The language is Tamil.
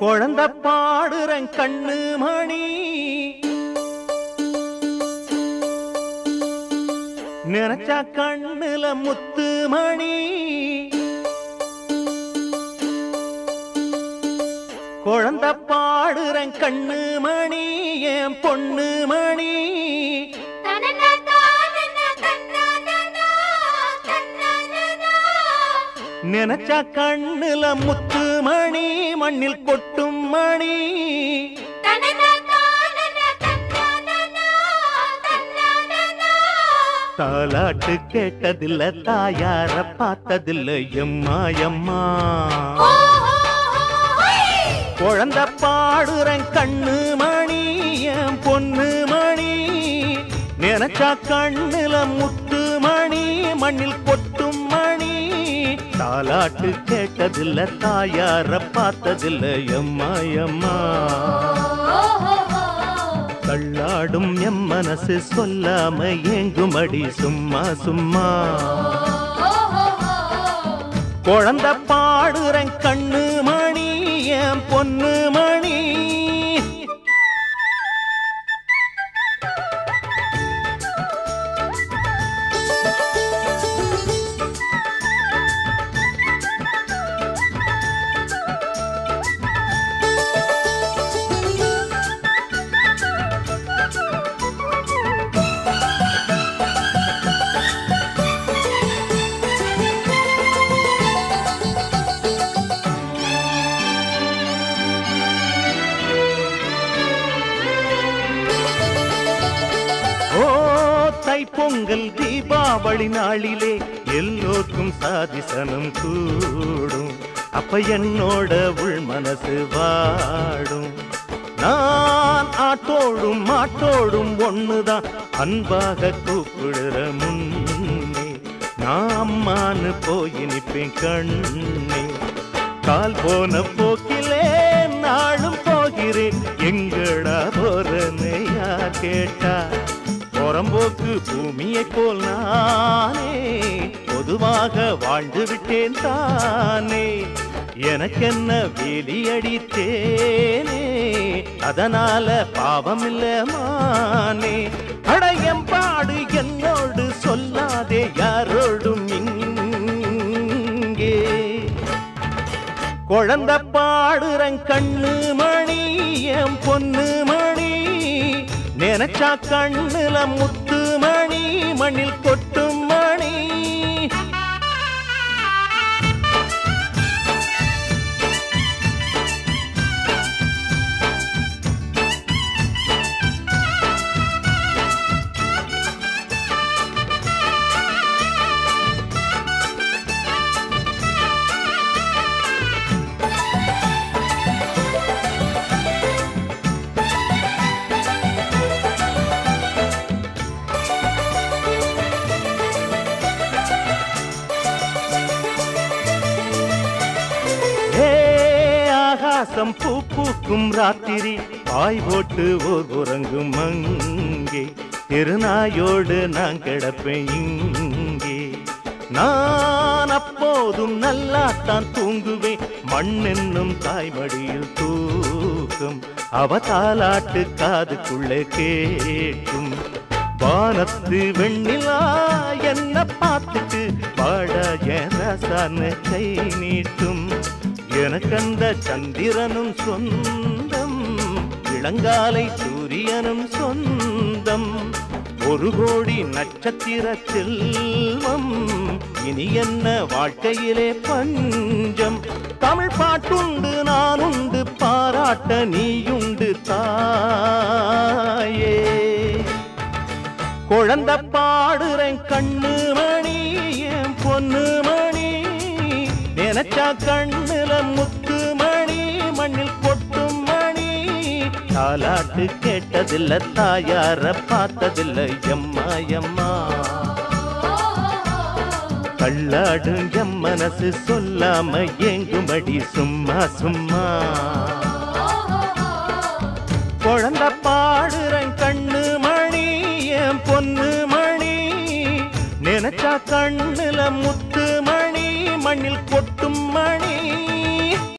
குழந்த பாடுறன் கண்ணு மணி நினைச்சா கண்ணுல முத்து மணி குழந்த பாடுறன் கண்ணு மணி என் பொண்ணு மணி தனனா தானனா தன்னானா தன்னானா நினைச்சா கண்ணுல முத்து மணி மண்ணில் கொட்டும் மணி தனனா தானனா தன்னானா தன்னானா தாலாட்டு கேட்டதில்ல தாயார பார்த்ததில்ல எம்மா எம்மா குழந்த பாடுறன் கண்ணு மணி என் பொண்ணு மணி நினைச்சா கண்ணுல முத்து மணி மண்ணில் கொட்டும் மணி தாலாட்டு கேட்டதில்ல தாயார பார்த்ததில்ல எம்மா எம்மா தள்ளாடும் எம் மனசு சொல்லாம ஏங்குமடி சும்மா சும்மா குழந்த பாடுறன் கண்ணு மணி என் பொண்ணு மணி ஓ தைப்பொங்கல் தீபாவளி நாளிலே எல்லோருக்கும் சாதிசனம் கூடும் அப்ப என்னோட உள் மனசு வாடும் நான் ஆட்டோடும் மாட்டோடும் ஒண்ணுதான் அன்பாக கூப்பிடுற முன்னே நான் அம்மான்னு போய் நிப்பேன் கண்ணே கால் போன போக்கிலே நாளும் போகிறேன் எங்கடா போறன்னு யார் கேட்டா புறம்போக்கு பூமியை போல் நானே பொதுவாக வாழ்ந்து விட்டேன் தானே எனக்கென்ன வேலி அடித்தேனே அதனால பாவம் இல்ல மானே அடையம்பாடு என்னோடு சொல்லாதே யாரோடும் இங்கே குழந்த பாடுறன் கண்ணு மணி என் பொண்ணு மணி நினைச்சா கண்ணுல முத்து மணி மண்ணில் கொட்டும் மணி ஏ ஆகாசம் பூ பூக்கும் ராத்திரி பாய் போட்டு ஓர் உறங்கும் அங்கே திருநாயோடு நான் கிடப்பேன் இங்கே நான் அப்போதும் நல்லாத்தான் தூங்குவேன் மண்ணென்னும் தாய்மடியில் தூக்கம் அவ தாலாட்டு காதுக்குள்ளே கேட்கும் வானத்து வெண்ணிலா என்ன பார்த்துட்டு வாழ என் ரசான்னு கை நீட்டும் எனக்கந்த சந்திரனும் சொந்தம் இளங்காலை சூரியனும் சொந்தம் ஒரு கோடி நட்சத்திர செல்வம் இனி என்ன வாழ்க்கையிலே பஞ்சம் தமிழ் பாட்டுண்டு நானுண்டு பாராட்ட நீயுண்டு தாயே குழந்த பாடுறேன் கண்ணு மணி என் பொண்ணு மணி நினைச்சா கண்ணுல முத்து மணி மண்ணில் கொட்டும் மணி தாலாட்டு கேட்டதில்ல தாயார பார்த்ததில்ல எம்மா எம்மா தள்ளாடும் எம் மனசு சொல்லாம ஏங்குமடி சும்மா சும்மா குழந்த பாடுறன் கண்ணு மணி என் பொண்ணு மணி நினைச்சா கண்ணுல முத்து மணி மண்ணில் கொட்டும் மணி